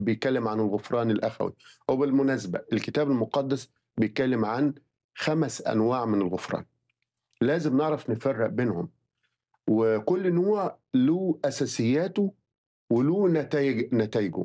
بيتكلم عن الغفران الاخوي وبالمناسبه الكتاب المقدس بيتكلم عن خمس انواع من الغفران لازم نعرف نفرق بينهم وكل نوع له اساسياته وله نتائج نتائجه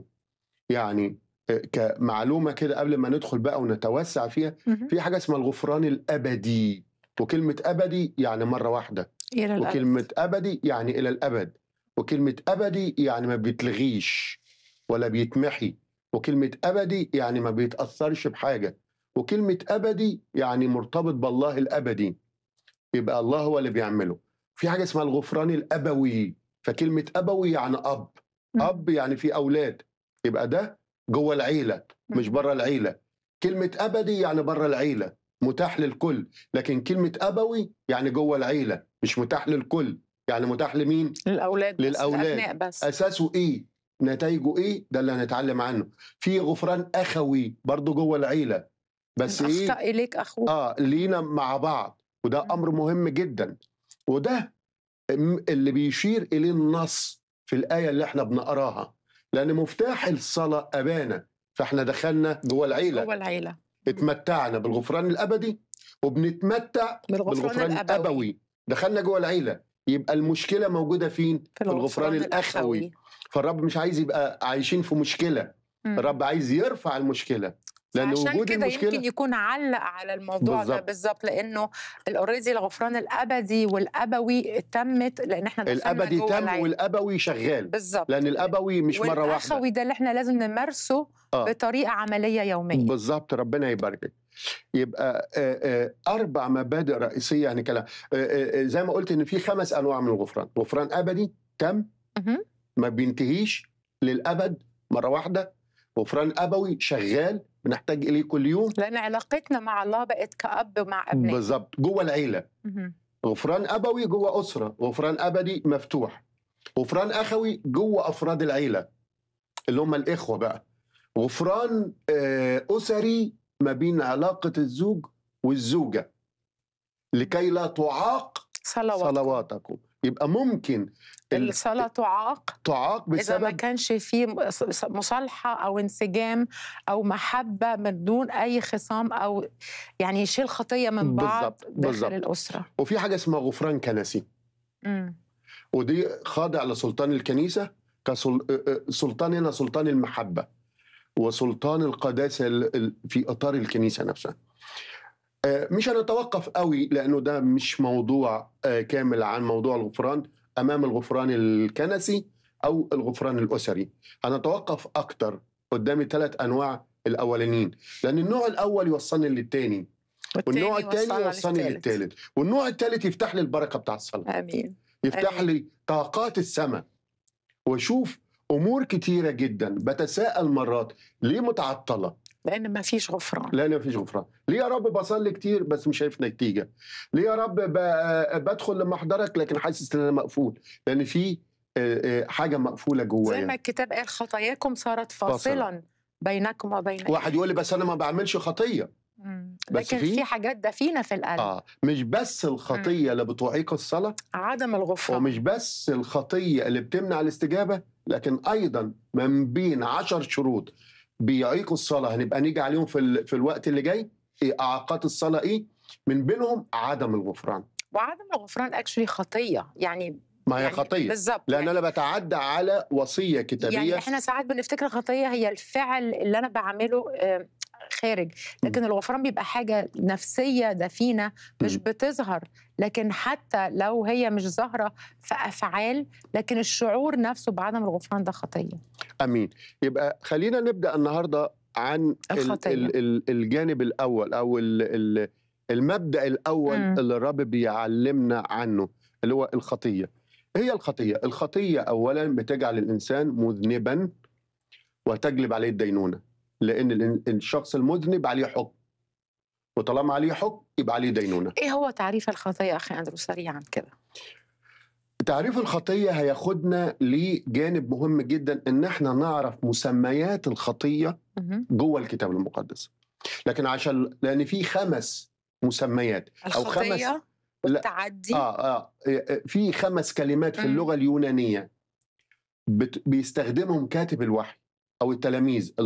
يعني آه، كمعلومه كده قبل ما ندخل بقى ونتوسع فيها مهم. في حاجه اسمها الغفران الابدي وكلمه ابدي يعني مره واحده الى الأبد. وكلمه ابدي يعني الى الابد وكلمه ابدي يعني ما بيتلغيش ولا بيتمحي وكلمه ابدي يعني ما بيتاثرش بحاجه وكلمه ابدي يعني مرتبط بالله الابدي يبقى الله هو اللي بيعمله في حاجه اسمها الغفران الابوي فكلمه ابوي يعني اب مم. اب يعني في اولاد يبقى ده جوه العيله مش بره العيله كلمه ابدي يعني بره العيله متاح للكل لكن كلمه ابوي يعني جوه العيله مش متاح للكل يعني متاح لمين للاولاد بس للأولاد. الابناء بس اساسه ايه نتائجه ايه ده اللي هنتعلم عنه في غفران اخوي برضه جوه العيله بس إن ايه اخطا اليك اخوك اه لينا مع بعض وده مم. امر مهم جدا وده م- اللي بيشير اليه النص في الايه اللي احنا بنقراها لان مفتاح الصلاه ابانا فاحنا دخلنا جوه العيله جوه العيله اتمتعنا بالغفران الابدي وبنتمتع بالغفران, بالغفران الابوي الابوي دخلنا جوه العيله يبقى المشكله موجوده فين في الغفران الاخوي فالرب مش عايز يبقى عايشين في مشكله مم. الرب عايز يرفع المشكله لان عشان وجود كده المشكله يمكن يكون علق على الموضوع ده بالظبط. بالظبط لانه اوريدي الغفران الابدي والابوي تمت لان احنا دخلنا الابدي جوه تم العيلة. والابوي شغال بالظبط لان الابوي مش مره واحده والاخوي ده اللي احنا لازم نمارسه آه. بطريقه عمليه يوميه بالظبط ربنا يباركك يبقى آه، آه، اربع مبادئ رئيسيه يعني كلام آه، آه، زي ما قلت ان في خمس انواع من الغفران غفران ابدي تم مهم. ما بينتهيش للابد مره واحده غفران ابوي شغال بنحتاج اليه كل يوم لان علاقتنا مع الله بقت كاب مع ابناء بالظبط جوه العيله مهم. غفران ابوي جوه اسره غفران ابدي مفتوح غفران اخوي جوه افراد العيله اللي هم الاخوه بقى غفران آه، اسري ما بين علاقه الزوج والزوجه لكي لا تعاق صلوات صلواتكم يبقى ممكن ال- الصلاه تعاق تعاق اذا ما بسبب كانش في مص- مصالحه او انسجام او محبه من دون اي خصام او يعني يشيل خطيه من بعض بالظبط، داخل بالظبط. الاسره وفي حاجه اسمها غفران كنسي مم. ودي خاضع لسلطان الكنيسه كسلطان هنا سلطان المحبه وسلطان القداسه ال- ال- في اطار الكنيسه نفسها. آه، مش هنتوقف قوي لانه ده مش موضوع آه، كامل عن موضوع الغفران امام الغفران الكنسي او الغفران الاسري. هنتوقف اكتر قدام الثلاث انواع الاولانيين لان النوع الاول يوصلني للثاني والنوع الثاني وصلنا يوصلني للتالت. للثالث والنوع الثالث يفتح لي البركه بتاع الصلاه. امين يفتح آمين. لي طاقات السماء واشوف امور كتيره جدا بتساءل مرات ليه متعطله؟ لان ما فيش غفران لا لا مفيش غفران. ليه يا رب بصلي كتير بس مش شايف نتيجه؟ ليه يا رب ب- بدخل لمحضرك لكن حاسس ان انا مقفول؟ لان في آه، آه، حاجه مقفوله زي ما جوايا. الكتاب قال خطاياكم صارت فاصلا بينكم وبين واحد يقول لي بس انا ما بعملش خطيه. مم. بس لكن في- في حاجات دفينه في القلب اه مش بس الخطيه اللي بتعيق الصلاه عدم الغفران ومش بس الخطية اللي بتمنع الاستجابة لكن أيضا من بين عشر شروط بيعيقوا الصلاة هنبقى نيجي عليهم في, ال... في الوقت اللي جاي إيه إعاقات الصلاة إيه من بينهم عدم الغفران وعدم الغفران اكشلي خطيه يعني ما هي يعني خطية بالظبط لأن يعني أنا بتعدى على وصية كتابية يعني احنا ساعات بنفتكر الخطيه هي الفعل اللي انا بعمله آه، خارج لكن الغفران بيبقى حاجه نفسيه دفينه مش مم. بتظهر لكن حتى لو هي مش ظاهره في افعال لكن الشعور نفسه بعدم الغفران ده خطيه أمين يبقى خلينا نبدأ النهاردة عن ال... الخطية. ال... ال... الجانب الأول أو ال... ال... المبدأ الأول مم. اللي الرب بيعلمنا عنه اللي هو الخطية هي الخطية الخطية أولا بتجعل الإنسان مذنبا وتجلب عليه الدينونة لأن الإن- الشخص المذنب عليه حكم وطالما عليه حكم يبقى عليه دينونة ايه هو تعريف الخطيه اخي اندرو سريعا كده تعريف الخطية هياخدنا لجانب مهم جدا إن احنا نعرف مسميات الخطية مهم. جوه الكتاب المقدس لكن عشان لأن في خمس مسميات أو خمس الخطيه لا. والتعدي آه آه في خمس كلمات في مم. اللغة اليونانية بت... بيستخدمهم كاتب الوحي او التلاميذ